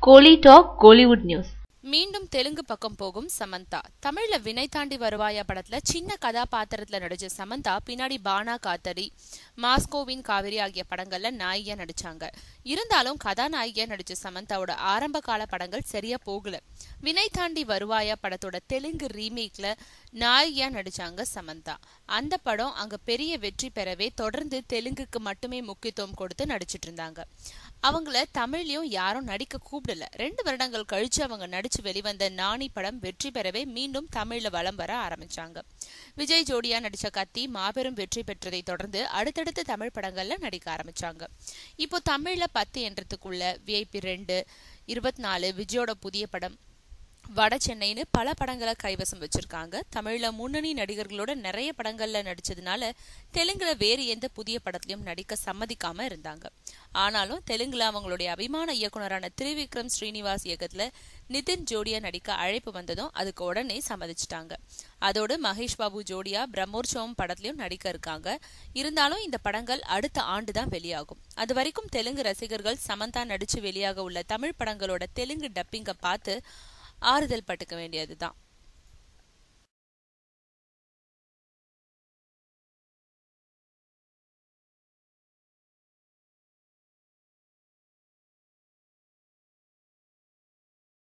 கோலி talk Kollywood news மீண்டும் தெலுங்கு பக்கம் போகும் சமந்தா தமிழ்ல வினை தாண்டி வருவாயா படத்துல சின்ன கதாபாத்திரத்துல நடிச்ச சமந்தா பின்னாடி பானா காத்தடி மாஸ்கோவின் காவிரி ஆகிய படங்கள்ல நாயியா நடிச்சாங்க இருந்தாலும் கதாநாயகியா நடிச்ச சமந்தாவோட ஆரம்ப கால படங்கள் சரியா போகல வினை தாண்டி வருவாயா படத்தோட தெலுங்கு ரீமேக்ல நாயியா நடிச்சாங்க சமந்தா அந்த படம் அங்க பெரிய வெற்றி பெறவே தொடர்ந்து தெலுங்குக்கு மட்டுமே முக்கியத்துவம் கொடுத்து நடிச்சிட்டு இருந்தாங்க அவங்கள தமிழ்லயும் யாரும் நடிக்க கூப்பிடல ரெண்டு வருடங்கள் கழிச்சு அவங்க நடிச்சு வெளிவந்த நாணி படம் வெற்றி பெறவே மீண்டும் தமிழ்ல வலம் வர ஆரம்பிச்சாங்க விஜய் ஜோடியா நடிச்ச கத்தி மாபெரும் வெற்றி பெற்றதை தொடர்ந்து அடுத்தடுத்த தமிழ் படங்கள்ல நடிக்க ஆரம்பிச்சாங்க இப்போ தமிழ்ல பத்து என்றதுக்குள்ள விஐபி ரெண்டு இருபத்தி நாலு விஜயோட புதிய படம் வட சென்னைன்னு பல படங்களை கைவசம் வச்சிருக்காங்க தமிழ்ல முன்னணி நடிகர்களோட நிறைய படங்கள்ல நடிச்சதுனால தெலுங்குல வேறு எந்த புதிய படத்திலையும் நடிக்க சம்மதிக்காம இருந்தாங்க ஆனாலும் தெலுங்குல அவங்களுடைய அபிமான இயக்குனரான திரிவிக்ரம் ஸ்ரீனிவாஸ் இயக்கத்துல நிதின் ஜோடியா நடிக்க அழைப்பு வந்ததும் அதுக்கு உடனே சம்மதிச்சிட்டாங்க அதோடு மகேஷ் பாபு ஜோடியா பிரம்மோற்சவம் படத்திலையும் நடிக்க இருக்காங்க இருந்தாலும் இந்த படங்கள் அடுத்த ஆண்டு தான் வெளியாகும் அது வரைக்கும் தெலுங்கு ரசிகர்கள் சமந்தா நடிச்சு வெளியாக உள்ள தமிழ் படங்களோட தெலுங்கு டப்பிங்க பார்த்து ஆறுதல் பட்டுக்க வேண்டியதுதான்